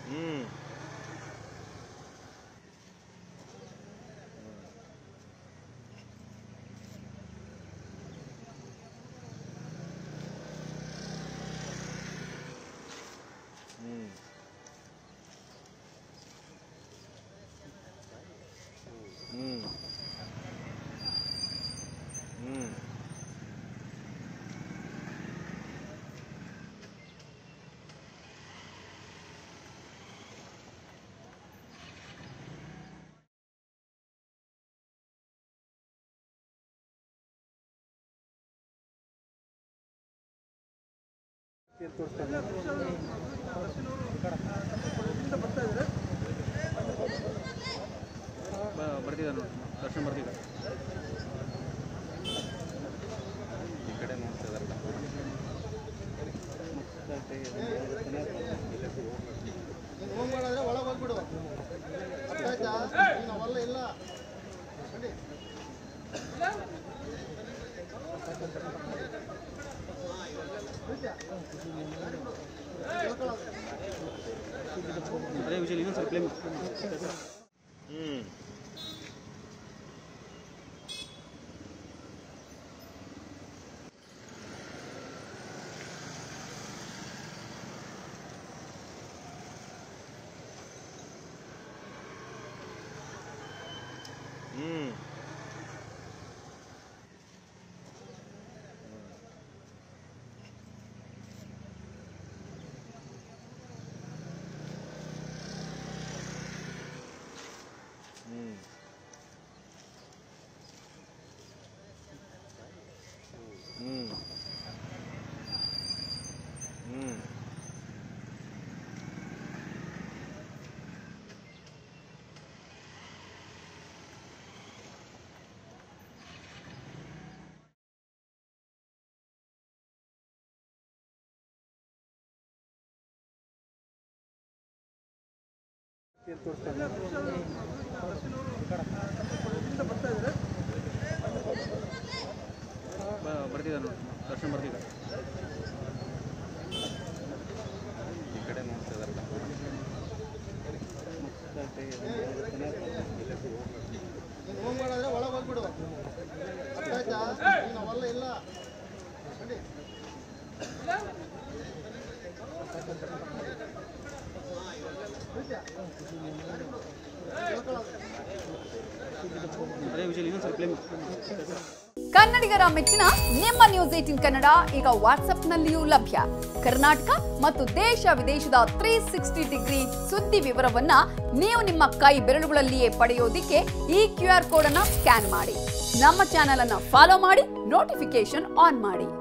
ಹ್ಮ್ ಹ್ಮ್ ಹ್ಮ್ ಹ್ಮ್ ಬರ್ತಿದ್ದಾರೆ ನೋಡಿ ದರ್ಶನ ಬರ್ತಿದ್ದಾರೆ ಈ ಕಡೆ ನೋಡ್ತಿದಾರಲ್ಲ ನೀನು ಹೋಗ್ ಮಾಡಿದ್ರೆ ಒಳಗೆ ಹೋಗ್ಬಿಡು ಅರ್ಥ ಆಯ್ತಾ ನೀನು ಅವೆಲ್ಲ ಇಲ್ಲ ನಡಿ. ಅದೇ ವಿಷಯ ಇನ್ನೊಂದು ಸ್ವಲ್ಪ ಕ್ಲೇಮ್ ಹ್ಮ್ ಹ್ಮ್ ಹ್ಮ್ ಹ್ಮ್ ಹ್ಮ್ ಬರ್ತಿದ್ದಾರೆ ನೋಡಿ ದರ್ಶನ ಬರ್ತಿದ್ದಾರೆ ಈ ಕಡೆ ನೋಡ್ತಿದಾರಲ್ಲ ನೀನು ಹೋಗ್ ಮಾಡಿದ್ರೆ ಒಳಗೆ ಹೋಗ್ಬಿಡು ಅರ್ಥ ಆಯ್ತಾ ನೀನು ಅವೆಲ್ಲ ಇಲ್ಲ ನಡಿ. ಅದೇ ವಿಷಯ ಇನ್ನೊಂದು ಸ್ವಲ್ಪ ಕ್ಲೇಮ್ ಕನ್ನಡಿಗರ ಮೆಚ್ಚಿನ ನಿಮ್ಮ ನ್ಯೂಸ್ ಏಟಿನ್ ಕನ್ನಡ ಈಗ ವಾಟ್ಸ್ಆಪ್ನಲ್ಲಿಯೂ ಲಭ್ಯ ಕರ್ನಾಟಕ ಮತ್ತು ದೇಶ ವಿದೇಶದ ತ್ರೀ ಸಿಕ್ಸ್ಟಿ ಡಿಗ್ರಿ ಸುದ್ದಿ ವಿವರವನ್ನ ನೀವು ನಿಮ್ಮ ಕೈ ಬೆರಳುಗಳಲ್ಲಿಯೇ ಪಡೆಯೋದಿಕ್ಕೆ ಈ ಕ್ಯೂ ಆರ್ ಕೋಡ್ ಅನ್ನ ಸ್ಕ್ಯಾನ್ ಮಾಡಿ ನಮ್ಮ ಚಾನೆಲ್ ಅನ್ನ ಫಾಲೋ ಮಾಡಿ ನೋಟಿಫಿಕೇಶನ್ ಆನ್ ಮಾಡಿ